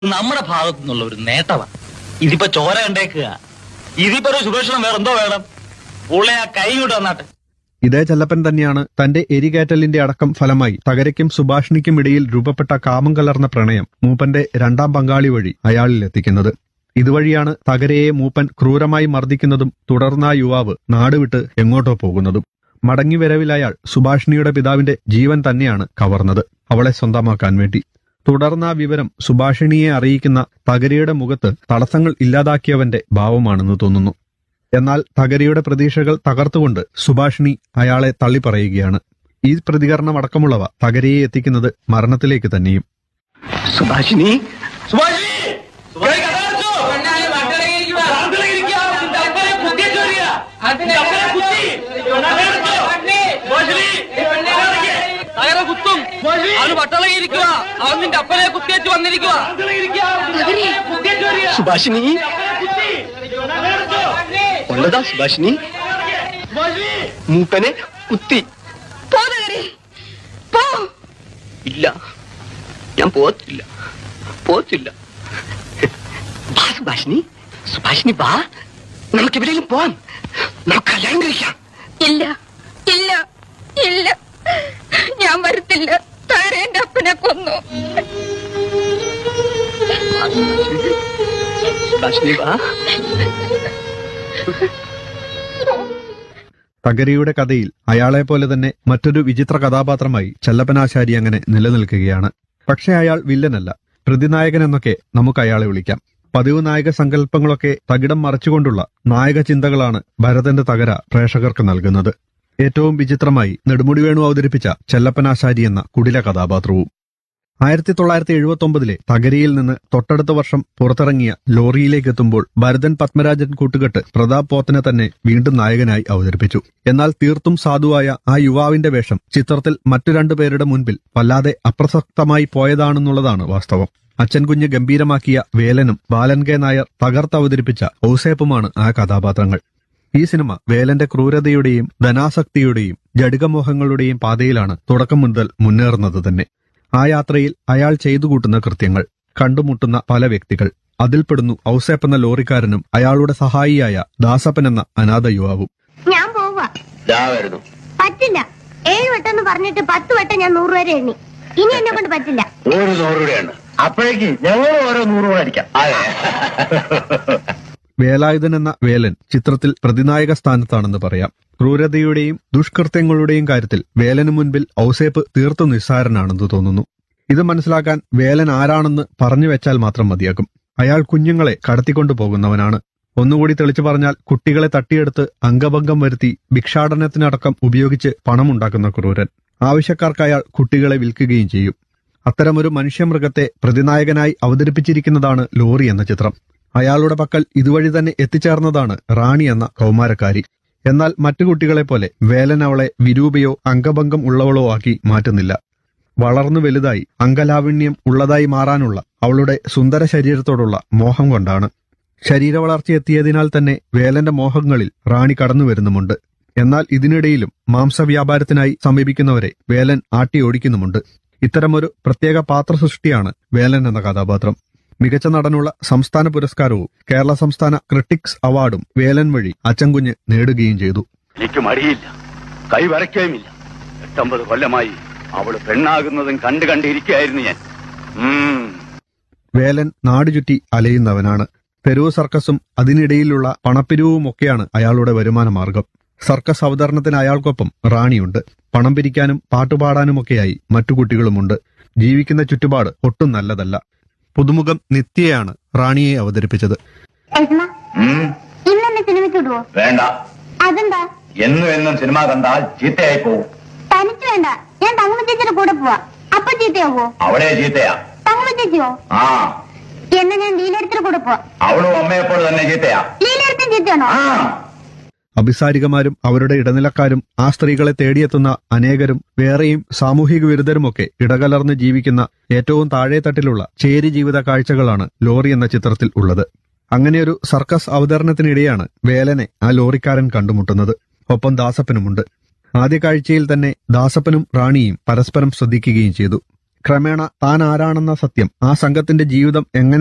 നമ്മുടെ ഭാഗത്തു നിന്നുള്ള ഒരു നേട്ടമാണ് ഇതിപ്പോ ചോര കണ്ടേക്കുക ഇതിപ്പോ ഒരു സുരക്ഷണം വേറെ എന്തോ വേണം പുള്ളെ ആ കൈ കൊണ്ട് വന്നാട്ടെ ഇതേ ചെല്ലപ്പൻ തന്നെയാണ് തന്റെ എരികേറ്റലിന്റെ അടക്കം ഫലമായി തകരയ്ക്കും സുഭാഷിണിക്കും ഇടയിൽ രൂപപ്പെട്ട കാമം കലർന്ന പ്രണയം മൂപ്പന്റെ രണ്ടാം പങ്കാളി വഴി അയാളിൽ എത്തിക്കുന്നത് ഇതുവഴിയാണ് തകരയെ മൂപ്പൻ ക്രൂരമായി മർദ്ദിക്കുന്നതും തുടർന്ന് ആ യുവാവ് നാടുവിട്ട് എങ്ങോട്ടോ പോകുന്നതും മടങ്ങി വരവിൽ അയാൾ സുഭാഷിണിയുടെ പിതാവിന്റെ ജീവൻ തന്നെയാണ് കവർന്നത് അവളെ സ്വന്തമാക്കാൻ വേണ്ടി തുടർന്ന് ആ വിവരം സുഭാഷിണിയെ അറിയിക്കുന്ന തകരയുടെ മുഖത്ത് തടസ്സങ്ങൾ ഇല്ലാതാക്കിയവന്റെ ഭാവമാണെന്ന് തോന്നുന്നു എന്നാൽ തകരയുടെ പ്രതീക്ഷകൾ തകർത്തുകൊണ്ട് സുഭാഷിണി അയാളെ തള്ളിപ്പറയുകയാണ് ഈ പ്രതികരണം അടക്കമുള്ളവ തകരയെ എത്തിക്കുന്നത് മരണത്തിലേക്ക് തന്നെയും സുഭാഷിനി സുഭാഷി സുഭാഷി കഥ അടച്ചോ? പ്രാർത്ഥനയിൽ ഇരിക്കുക. നിന്റെ അപ്പനെ കുത്തിയേറ്റ് വരിക. നിന്റെ അപ്പനെ കുത്തി. കഥ അടച്ചോ? സുഭാഷിനി, കഥ അടയ്ക്ക്. തകര കുത്തും അവന് പട്ടളകിയിരിക്കുക അവൻ നിന്റെ അപ്പനെ കുത്തിയേറ്റ് വന്നിരിക്കുക പ്രാർത്ഥനയിൽ ഇരിക്കുക. നിന്റെ അപ്പനെ കുത്തിയേറ്റ് വരിക. സുഭാഷിനി അപ്പനെ കുത്തി. കഥ അടച്ചോ? ഉള്ളതാ സുഭാഷിനി സുഭാഷിനി. മൂപ്പനെ കുത്തി പോ തകരെ പോ ഇല്ല ഞാൻ പോത്തില്ല പോത്തില്ല വാ സുഭാഷിനി സുഭാഷിനി വാ നമുക്ക് എവിടെയെങ്കിലും പോവാം നമുക്ക് കല്യാണം കഴിക്കാം ഇല്ല ഇല്ല ഇല്ല ഞാൻ വരത്തില്ല തകര എന്റെ അപ്പനെ കൊന്നു സുഭാഷിനി വാ തകരയുടെ കഥയിൽ അയാളെ പോലെ തന്നെ മറ്റൊരു വിചിത്ര കഥാപാത്രമായി ചെല്ലപ്പനാശാരി അങ്ങനെ നിലനിൽക്കുകയാണ് പക്ഷേ അയാൾ വില്ലനല്ല പ്രതിനായകൻ എന്നൊക്കെ നമുക്ക് അയാളെ വിളിക്കാം പതിവ് നായക സങ്കല്പങ്ങളൊക്കെ തകിടം മറച്ചുകൊണ്ടുള്ള നായക ചിന്തകളാണ് ഭരതന്റെ തകര പ്രേക്ഷകർക്ക് നൽകുന്നത് ഏറ്റവും വിചിത്രമായി നെടുമുടി വേണു അവതരിപ്പിച്ച ചെല്ലപ്പനാശാരി എന്ന കുടില കഥാപാത്രവും ആയിരത്തി തൊള്ളായിരത്തി എഴുപത്തി ഒമ്പതിലെ തകരയിൽ നിന്ന് തൊട്ടടുത്ത വർഷം പുറത്തിറങ്ങിയ ലോറിയിലേക്ക് എത്തുമ്പോൾ ഭരതൻ പത്മരാജൻ കൂട്ടുകെട്ട് പ്രതാപ് പോത്തനെ തന്നെ വീണ്ടും നായകനായി അവതരിപ്പിച്ചു എന്നാൽ തീർത്തും സാധുവായ ആ യുവാവിന്റെ വേഷം ചിത്രത്തിൽ മറ്റു രണ്ടു പേരുടെ മുൻപിൽ വല്ലാതെ അപ്രസക്തമായി പോയതാണെന്നുള്ളതാണ് വാസ്തവം അച്ഛൻ കുഞ്ഞ് ഗംഭീരമാക്കിയ വേലനും ബാലൻ കെ നായർ തകർത്തവതരിപ്പിച്ച ഔസേപ്പുമാണ് ആ കഥാപാത്രങ്ങൾ ഈ സിനിമ വേലന്റെ ക്രൂരതയുടെയും ധനാസക്തിയുടെയും ജഡികമോഹങ്ങളുടെയും പാതയിലാണ് തുടക്കം മുതൽ മുന്നേറുന്നത് തന്നെ ആ യാത്രയിൽ അയാൾ ചെയ്തു കൂട്ടുന്ന കൃത്യങ്ങൾ കണ്ടുമുട്ടുന്ന പല വ്യക്തികൾ അതിൽപ്പെടുന്നു ഔസേപ്പ് എന്ന ലോറിക്കാരനും അയാളുടെ സഹായിയായ ദാസപ്പൻ എന്ന അനാഥ യുവാവും ഞാൻ പോവാ ദാ വരുന്നു പറ്റില്ല ഏഴ് വട്ടം എന്ന് പറഞ്ഞിട്ട് പത്ത് വട്ടം ഞാൻ നൂറ് വരെ എണ്ണി ഇനി എന്നെ കൊണ്ട് പറ്റില്ല ഒരു നൂറ് രൂപയാണ് അപ്പോഴേക്ക് ഞങ്ങൾ ഓരോ നൂറ് രൂപ അടിക്കാം അതെ വേലായുധൻ എന്ന വേലൻ ചിത്രത്തിൽ പ്രതിനായക സ്ഥാനത്താണെന്ന് പറയാം ക്രൂരതയുടെയും ദുഷ്കൃത്യങ്ങളുടെയും കാര്യത്തിൽ വേലന് മുൻപിൽ ഔസേപ്പ് തീർത്തും നിസ്സാരനാണെന്ന് തോന്നുന്നു ഇത് മനസ്സിലാക്കാൻ വേലൻ ആരാണെന്ന് പറഞ്ഞു വെച്ചാൽ മാത്രം മതിയാകും അയാൾ കുഞ്ഞുങ്ങളെ കടത്തിക്കൊണ്ടു പോകുന്നവനാണ് ഒന്നുകൂടി തെളിച്ചു പറഞ്ഞാൽ കുട്ടികളെ തട്ടിയെടുത്ത് അംഗഭംഗം വരുത്തി ഭിക്ഷാടനത്തിനടക്കം ഉപയോഗിച്ച് പണമുണ്ടാക്കുന്ന ക്രൂരൻ ആവശ്യക്കാർക്ക് അയാൾ കുട്ടികളെ വിൽക്കുകയും ചെയ്യും അത്തരമൊരു മനുഷ്യമൃഗത്തെ പ്രതിനായകനായി അവതരിപ്പിച്ചിരിക്കുന്നതാണ് ലോറി എന്ന ചിത്രം അയാളുടെ പക്കൽ ഇതുവഴി തന്നെ എത്തിച്ചേർന്നതാണ് റാണി എന്ന കൗമാരക്കാരി എന്നാൽ മറ്റു കുട്ടികളെ പോലെ വേലൻ അവളെ വിരൂപയോ അംഗഭംഗം ഉള്ളവളോ ആക്കി മാറ്റുന്നില്ല വളർന്നു വലുതായി അംഗലാവണ്യം ഉള്ളതായി മാറാനുള്ള അവളുടെ സുന്ദര ശരീരത്തോടുള്ള മോഹം കൊണ്ടാണ് ശരീര വളർച്ച എത്തിയതിനാൽ തന്നെ വേലന്റെ മോഹങ്ങളിൽ റാണി കടന്നു വരുന്നുമുണ്ട് എന്നാൽ ഇതിനിടയിലും മാംസവ്യാപാരത്തിനായി സമീപിക്കുന്നവരെ വേലൻ ആട്ടി ഓടിക്കുന്നുമുണ്ട് ഇത്തരമൊരു പ്രത്യേക പാത്രസൃഷ്ടിയാണ് വേലൻ എന്ന കഥാപാത്രം മികച്ച നടനുള്ള സംസ്ഥാന പുരസ്കാരവും കേരള സംസ്ഥാന ക്രിട്ടിക്സ് അവാർഡും വേലൻ വഴി അച്ചൻകുഞ്ഞ് നേടുകയും ചെയ്തു എനിക്ക് മടിയില്ല കൈ വരയ്ക്കുകയുമില്ല എട്ടമ്പത് കൊല്ലമായി അവള് പെണ്ണാകുന്നതും കണ്ടു കണ്ടിരിക്കുകയായിരുന്നു ഞാൻ ഉം. വേലൻ നാടുചുറ്റി അലയുന്നവനാണ് തെരുവ് സർക്കസും അതിനിടയിലുള്ള പണപ്പിരിവുമൊക്കെയാണ് അയാളുടെ വരുമാന മാർഗം സർക്കസ് അവതരണത്തിന് അയാൾക്കൊപ്പം റാണിയുണ്ട് പണം പിരിക്കാനും പാട്ടുപാടാനുമൊക്കെയായി മറ്റു കുട്ടികളുമുണ്ട് ജീവിക്കുന്ന ചുറ്റുപാട് ഒട്ടും നല്ലതല്ല പുതുമുഖം നിത്യയാണ് റാണിയെ അവതരിപ്പിച്ചത് ഏട്ടനാ ഉം. ഇന്ന് എന്നെ സിനിമയ്ക്ക് വിടുവോ വേണ്ട അതെന്താ എന്നും എന്നും സിനിമ കണ്ടാൽ ചീത്തയായി പോവും തനിച്ച് വേണ്ട ഞാൻ തങ്ങമ്മ ചേച്ചിയുടെ കൂടെ പോവാ അപ്പൊ ചീത്തയാവോ അവളെ ചീത്തയാ തങ്ങമ്മ ചേച്ചിയോ ആ എന്നാ ഞാൻ ലീലടുത്തിന്റെ കൂടെ പോവാ അവളും അമ്മയെപ്പോൾ തന്നെ ചീത്തയാ ലീലടുത്തും ചീത്തയാണോ ആ അഭിസാരികമാരും അവരുടെ ഇടനിലക്കാരും ആ സ്ത്രീകളെ തേടിയെത്തുന്ന അനേകരും വേറെയും സാമൂഹിക വിരുദ്ധരുമൊക്കെ ഇടകലർന്ന് ജീവിക്കുന്ന ഏറ്റവും താഴെത്തട്ടിലുള്ള ചേരി ജീവിത കാഴ്ചകളാണ് ലോറി എന്ന ചിത്രത്തിൽ ഉള്ളത് അങ്ങനെയൊരു സർക്കസ് അവതരണത്തിനിടെയാണ് വേലനെ ആ ലോറിക്കാരൻ കണ്ടുമുട്ടുന്നത് ഒപ്പം ദാസപ്പനുമുണ്ട് ആദ്യ കാഴ്ചയിൽ തന്നെ ദാസപ്പനും റാണിയും പരസ്പരം ശ്രദ്ധിക്കുകയും ചെയ്തു ക്രമേണ താൻ ആരാണെന്ന സത്യം ആ സംഘത്തിന്റെ ജീവിതം എങ്ങനെ